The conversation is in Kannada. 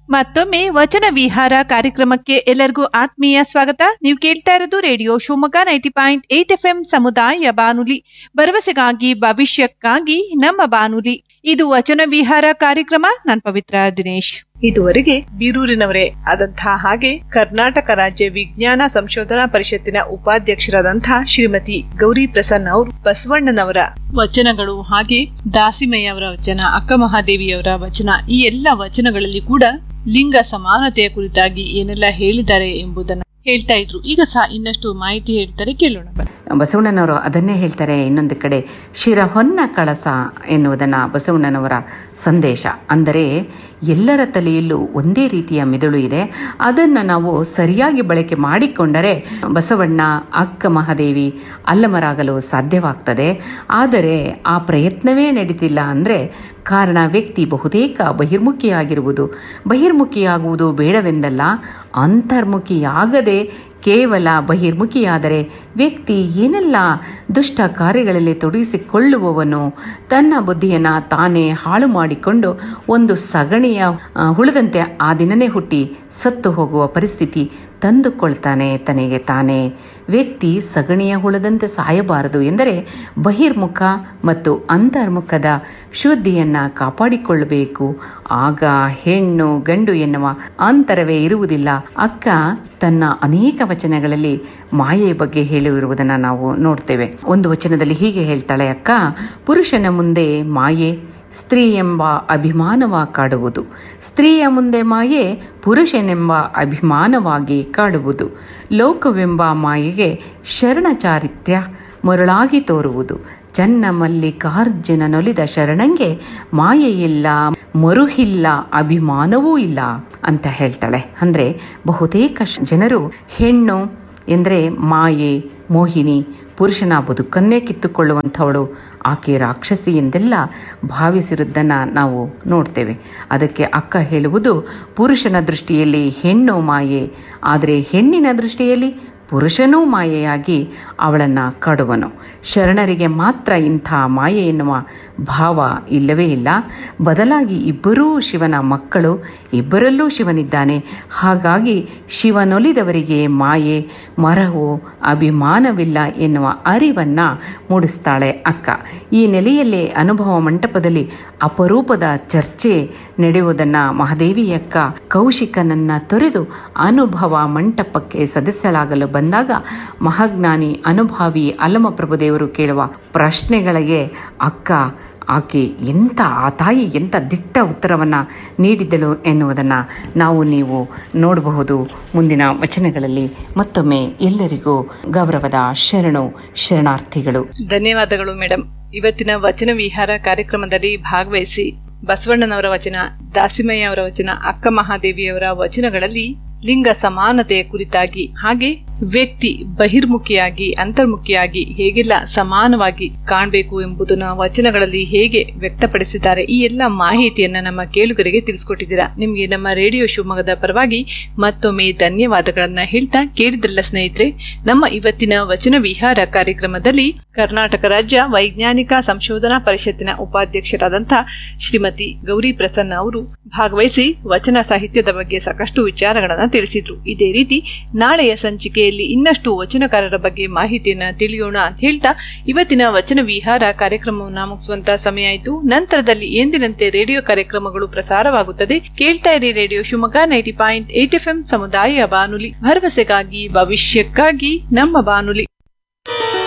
ಮತ್ತೊಮ್ಮೆ ವಚನ ವಿಹಾರ ಕಾರ್ಯಕ್ರಮಕ್ಕೆ ಎಲ್ಲರಿಗೂ ಆತ್ಮೀಯ ಸ್ವಾಗತ ನೀವು ಕೇಳ್ತಾ ಇರೋದು radio Shivamogga ninety point eight F M ಸಮುದಾಯ ಬಾನುಲಿ ಭರವಸೆಗಾಗಿ ಭವಿಷ್ಯಕ್ಕಾಗಿ ನಮ್ಮ ಬಾನುಲಿ ಇದು ವಚನ ವಿಹಾರ ಕಾರ್ಯಕ್ರಮ ನಾನ್ ಪವಿತ್ರ ದಿನೇಶ್ ಇದುವರೆಗೆ ಬೀರೂರಿನವರೇ ಆದಂತಹ ಹಾಗೆ ಕರ್ನಾಟಕ ರಾಜ್ಯ ವಿಜ್ಞಾನ ಸಂಶೋಧನಾ ಪರಿಷತ್ತಿನ ಉಪಾಧ್ಯಕ್ಷರಾದಂತಹ ಶ್ರೀಮತಿ ಗೌರಿ ಪ್ರಸನ್ನ ಅವರು ಬಸವಣ್ಣನವರ ವಚನಗಳು ಹಾಗೆ ದಾಸಿಮಯ್ಯವರ ವಚನ ಅಕ್ಕ ಮಹಾದೇವಿಯವರ ವಚನ ಈ ಎಲ್ಲ ವಚನಗಳಲ್ಲಿ ಕೂಡ ಲಿಂಗ ಸಮಾನತೆಯ ಕುರಿತಾಗಿ ಏನೆಲ್ಲ ಹೇಳಿದ್ದಾರೆ ಎಂಬುದನ್ನು ಹೇಳ್ತಾ ಇದ್ರು ಈಗ ಸಹ ಇನ್ನಷ್ಟು ಮಾಹಿತಿ ಹೇಳ್ತಾರೆ ಕೇಳೋಣ ಬನ್ನಿ. ಬಸವಣ್ಣನವರು ಅದನ್ನೇ ಹೇಳ್ತಾರೆ ಇನ್ನೊಂದು ಕಡೆ ಶಿರ ಹೊನ್ನ ಕಳಸ ಎನ್ನುವುದನ್ನು ಬಸವಣ್ಣನವರ ಸಂದೇಶ ಅಂದರೆ ಎಲ್ಲರ ತಲೆಯಲ್ಲೂ ಒಂದೇ ರೀತಿಯ ಮಿದುಳು ಇದೆ ಅದನ್ನು ನಾವು ಸರಿಯಾಗಿ ಬಳಕೆ ಮಾಡಿಕೊಂಡರೆ ಬಸವಣ್ಣ ಅಕ್ಕ ಮಹಾದೇವಿ ಅಲ್ಲಮರಾಗಲು ಸಾಧ್ಯವಾಗ್ತದೆ ಆದರೆ ಆ ಪ್ರಯತ್ನವೇ ನಡೀತಿಲ್ಲ ಅಂದರೆ ಕಾರಣ ವ್ಯಕ್ತಿ ಬಹುತೇಕ ಬಹಿರ್ಮುಖಿಯಾಗಿರುವುದು ಬಹಿರ್ಮುಖಿಯಾಗುವುದು ಬೇಡವೆಂದಲ್ಲ ಅಂತರ್ಮುಖಿಯಾಗದೆ ಕೇವಲ ಬಹಿರ್ಮುಖಿಯಾದರೆ ವ್ಯಕ್ತಿ ಏನೆಲ್ಲ ದುಷ್ಟ ಕಾರ್ಯಗಳಲ್ಲಿ ತೊಡಗಿಸಿಕೊಳ್ಳುವವನು ತನ್ನ ಬುದ್ಧಿಯನ್ನು ತಾನೇ ಹಾಳು ಮಾಡಿಕೊಂಡು ಒಂದು ಸಗಣಿಯ ಆ, ಹುಳದಂತೆ ಆ ದಿನನೇ ಹುಟ್ಟಿ ಸತ್ತು ಹೋಗುವ ಪರಿಸ್ಥಿತಿ ತಂದುಕೊಳ್ತಾನೆ ತನಗೆ ತಾನೇ ವ್ಯಕ್ತಿ ಸಗಣಿಯ ಹುಳದಂತೆ ಸಾಯಬಾರದು ಎಂದರೆ ಬಹಿರ್ಮುಖ ಮತ್ತು ಅಂತರ್ಮುಖದ ಶುದ್ಧಿಯನ್ನು ಕಾಪಾಡಿಕೊಳ್ಳಬೇಕು ಆಗ ಹೆಣ್ಣು ಗಂಡು ಎನ್ನುವ ಅಂತರವೇ ಇರುವುದಿಲ್ಲ ಅಕ್ಕ ತನ್ನ ಅನೇಕ ವಚನಗಳಲ್ಲಿ ಮಾಯೆಯ ಬಗ್ಗೆ ಹೇಳಿರುವುದನ್ನು ನಾವು ನೋಡ್ತೇವೆ ಒಂದು ವಚನದಲ್ಲಿ ಹೀಗೆ ಹೇಳ್ತಾಳೆ ಅಕ್ಕ ಪುರುಷನ ಮುಂದೆ ಮಾಯೆ ಸ್ತ್ರೀ ಎಂಬ ಅಭಿಮಾನವ ಕಾಡುವುದು ಸ್ತ್ರೀಯ ಮುಂದೆ ಮಾಯೆ ಪುರುಷನೆಂಬ ಅಭಿಮಾನವಾಗಿ ಕಾಡುವುದು ಲೋಕವೆಂಬ ಮಾಯೆಗೆ ಶರಣ ಚಾರಿತ್ರ್ಯ ಮರುಳಾಗಿ ತೋರುವುದು ಚನ್ನ ಮಲ್ಲಿಕಾರ್ಜುನ ನೊಲಿದ ಶರಣಂಗೆ ಮಾಯೆಯಿಲ್ಲ ಮರುಹಿಲ್ಲ ಅಭಿಮಾನವೂ ಇಲ್ಲ ಅಂತ ಹೇಳ್ತಾಳೆ ಅಂದರೆ ಬಹುತೇಕ ಶ- ಜನರು ಹೆಣ್ಣು ಎಂದರೆ ಮಾಯೆ ಮೋಹಿನಿ ಪುರುಷನ ಬದುಕನ್ನೇ ಕಿತ್ತುಕೊಳ್ಳುವಂಥವಳು ಆಕೆ ರಾಕ್ಷಸಿ ಎಂದೆಲ್ಲ ಭಾವಿಸಿರುವುದನ್ನು ನಾವು ನೋಡ್ತೇವೆ ಅದಕ್ಕೆ ಅಕ್ಕ ಹೇಳುವುದು ಪುರುಷನ ದೃಷ್ಟಿಯಲ್ಲಿ ಹೆಣ್ಣು ಮಾಯೆ ಆದರೆ ಹೆಣ್ಣಿನ ದೃಷ್ಟಿಯಲ್ಲಿ ಪುರುಷನೂ ಮಾಯೆಯಾಗಿ ಅವಳನ್ನು ಕಾಡುವನು ಶರಣರಿಗೆ ಮಾತ್ರ ಇಂಥ ಮಾಯೆ ಎನ್ನುವ ಭಾವ ಇಲ್ಲವೇ ಇಲ್ಲ ಬದಲಾಗಿ ಇಬ್ಬರೂ ಶಿವನ ಮಕ್ಕಳು ಇಬ್ಬರಲ್ಲೂ ಶಿವನಿದ್ದಾನೆ ಹಾಗಾಗಿ ಶಿವನೊಲಿದವರಿಗೆ ಮಾಯೆ ಮರವು ಅಭಿಮಾನವಿಲ್ಲ ಎನ್ನುವ ಅರಿವನ್ನು ಮೂಡಿಸ್ತಾಳೆ ಅಕ್ಕ ಈ ನೆಲೆಯಲ್ಲಿ ಅನುಭವ ಮಂಟಪದಲ್ಲಿ ಅಪರೂಪದ ಚರ್ಚೆ ನಡೆಯುವುದನ್ನು ಮಹಾದೇವಿ ಅಕ್ಕ ಕೌಶಿಕನನ್ನ ತೊರೆದು ಅನುಭವ ಮಂಟಪಕ್ಕೆ ಸದಸ್ಯಳಾಗಲು ಬಂದಾಗ ಮಹಾಜ್ಞಾನಿ ಅನುಭಾವಿ ಅಲ್ಲಮಪ್ರಭುದೇವರು ಕೇಳುವ ಪ್ರಶ್ನೆಗಳಿಗೆ ಅಕ್ಕ ಆಕೆ ಎಂಥ ಆ ತಾಯಿ ಎಂಥ ದಿಟ್ಟ ಉತ್ತರವನ್ನು ನೀಡಿದ್ದಳು ಎನ್ನುವುದನ್ನು ನಾವು ನೀವು ನೋಡಬಹುದು ಮುಂದಿನ ವಚನಗಳಲ್ಲಿ ಮತ್ತೊಮ್ಮೆ ಎಲ್ಲರಿಗೂ ಗೌರವದ ಶರಣು ಶರಣಾರ್ಥಿಗಳು ಧನ್ಯವಾದಗಳು ಮೇಡಮ್ ಇವತ್ತಿನ ವಚನ ವಿಹಾರ ಕಾರ್ಯಕ್ರಮದಲ್ಲಿ ಭಾಗವಹಿಸಿ ಬಸವಣ್ಣನವರ ವಚನ ದಾಸಿಮಯ್ಯ ಅವರ ವಚನ ಅಕ್ಕ ಮಹಾದೇವಿಯವರ ವಚನಗಳಲ್ಲಿ ಲಿಂಗ ಸಮಾನತೆಯ ಕುರಿತಾಗಿ ಹಾಗೆ ವ್ಯಕ್ತಿ ಬಹಿರ್ಮುಖಿಯಾಗಿ ಅಂತರ್ಮುಖಿಯಾಗಿ ಹೇಗೆಲ್ಲ ಸಮಾನವಾಗಿ ಕಾಣಬೇಕು ಎಂಬುದನ್ನು ವಚನಗಳಲ್ಲಿ ಹೇಗೆ ವ್ಯಕ್ತಪಡಿಸಿದ್ದಾರೆ ಈ ಎಲ್ಲ ಮಾಹಿತಿಯನ್ನ ನಮ್ಮ ಕೇಳುಗರಿಗೆ ತಿಳಿಸ್ಕೊಟ್ಟಿದ್ದೀರಾ ನಿಮಗೆ ನಮ್ಮ ರೇಡಿಯೋ ಶಿವಮೊಗ್ಗದ ಪರವಾಗಿ ಮತ್ತೊಮ್ಮೆ ಧನ್ಯವಾದಗಳನ್ನ ಹೇಳ್ತಾ ಕೇಳಿದ್ರಲ್ಲ ಸ್ನೇಹಿತರೆ ನಮ್ಮ ಇವತ್ತಿನ ವಚನ ವಿಹಾರ ಕಾರ್ಯಕ್ರಮದಲ್ಲಿ ಕರ್ನಾಟಕ ರಾಜ್ಯ ವೈಜ್ಞಾನಿಕ ಸಂಶೋಧನಾ ಪರಿಷತ್ತಿನ ಉಪಾಧ್ಯಕ್ಷರಾದಂತಹ ಶ್ರೀಮತಿ ಗೌರಿ ಪ್ರಸನ್ನ ಅವರು ಭಾಗವಹಿಸಿ ವಚನ ಸಾಹಿತ್ಯದ ಬಗ್ಗೆ ಸಾಕಷ್ಟು ವಿಚಾರಗಳನ್ನ ತಿಳಿಸಿದ್ರು ಇದೇ ರೀತಿ ನಾಳೆಯ ಸಂಚಿಕೆಯಲ್ಲಿ ಇನ್ನಷ್ಟು ವಚನಕಾರರ ಬಗ್ಗೆ ಮಾಹಿತಿಯನ್ನ ತಿಳಿಯೋಣ ಅಂತ ಹೇಳ್ತಾ ಇವತ್ತಿನ ವಚನ ವಿಹಾರ ಕಾರ್ಯಕ್ರಮವನ್ನು ಮುಗಿಸುವಂತ ಸಮಯ ಆಯಿತು ನಂತರದಲ್ಲಿ ಎಂದಿನಂತೆ ರೇಡಿಯೋ ಕಾರ್ಯಕ್ರಮಗಳು ಪ್ರಸಾರವಾಗುತ್ತದೆ ಕೇಳ್ತಾ ಇರಿ radio Shivamogga ninety point eight F ಸಮುದಾಯ ಬಾನುಲಿ ಭರವಸೆಗಾಗಿ ಭವಿಷ್ಯಕ್ಕಾಗಿ ನಮ್ಮ ಬಾನುಲಿ